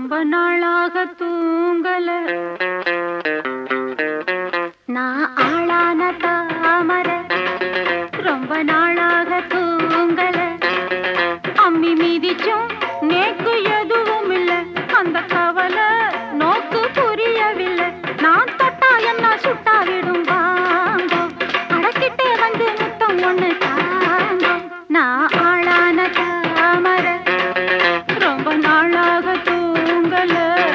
ரொம்ப நாளாக தூங்கல நான் ஆளான தாமர ரொம்ப நாளாக தூங்கல அம்மி மீதிச்சும் நேக்கு எதுவும் இல்ல அந்த கவலை நோக்கு புரியவில்லை நான் தொட்டா என்ன சுட்டா விடும் வாங்கோ அடக்கிட்டே வந்து முத்தம் ஒண்ணு தாங்கோ நான் ஆளான தாமர ரொம்ப நாளாக தூங்கல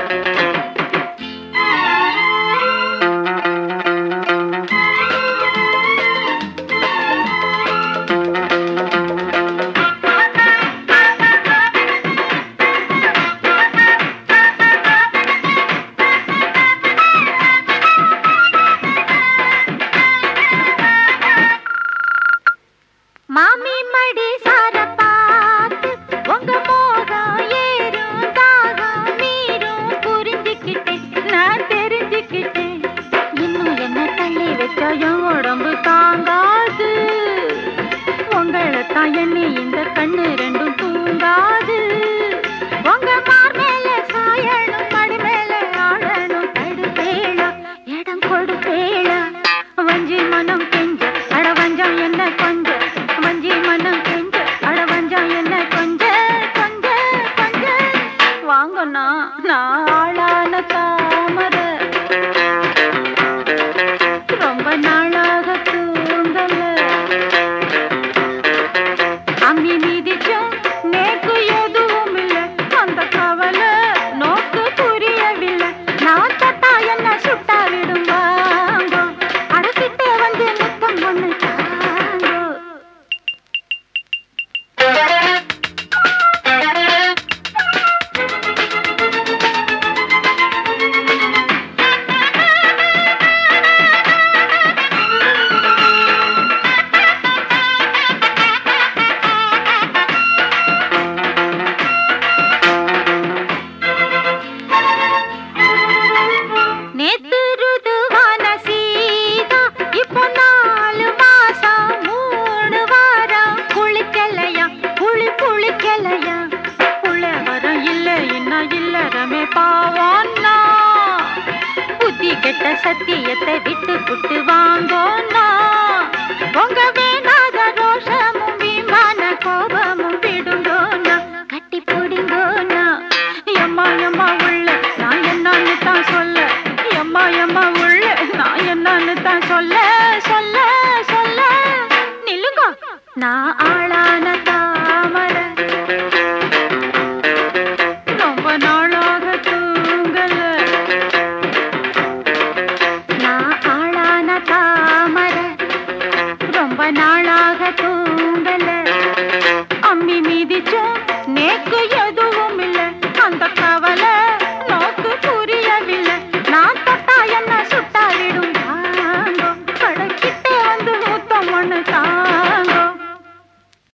மாமி மடி சார பார்த்து உங்க மோகம் ஏறும் தாகம் மீறும் புரிஞ்சுக்கிட்டேன் நான் தெரிஞ்சுக்கிட்டேன் இன்னும் என்ன தள்ளி வச்சா என் உடம்பு தாங்காது உங்களை தான் எண்ணி இந்த கண்ணு ரெண்டும் தூங்காது உங்க மார் மேல சாயணும் மடி மேல ஆடணும் தடுப்பேளா இடம் கொடுப்பேளா வஞ்சி மனம் கெஞ்ச அட வஞ்சம் என்ன கொஞ்ச வஞ்சி மனம் கெஞ்ச அட வஞ்சம் என்ன கொஞ்ச கொஞ்ச கொஞ்ச வாங்கண்ணா நான் ஆளான தாமர ரொம்ப நாளாக தூங்கல அம்மி மீதிச்சும் நேக்கு எதுவும் இல்ல அந்த கவலை நோக்கு புரியவில்லை நான் தட்டா என்ன சுட்டா விடும் வாங்கோ அடக்கிட்டே வந்து முத்தம் ஒண்ணு தாங்கோ நேத்து ருதுவான சீதா இப்போ நாலு மாசம் மூணு வாரம் குளிக்கலையா குளி குளிக்கலையா புள்ள வரம் இல்ல என்ன இல்லறமே பாவான்னா புத்தி கெட்ட சத்தியத்தை விட்டு புட்டு வாங்கோன்னா உங்க வேணாத ரோஷமும் விமான கோபமும் விடுங்கோன்னா கட்டி பிடிங்கோன்னா எம்மா எம்மா உள்ள நான் என்னன்னு தான் சொல்ல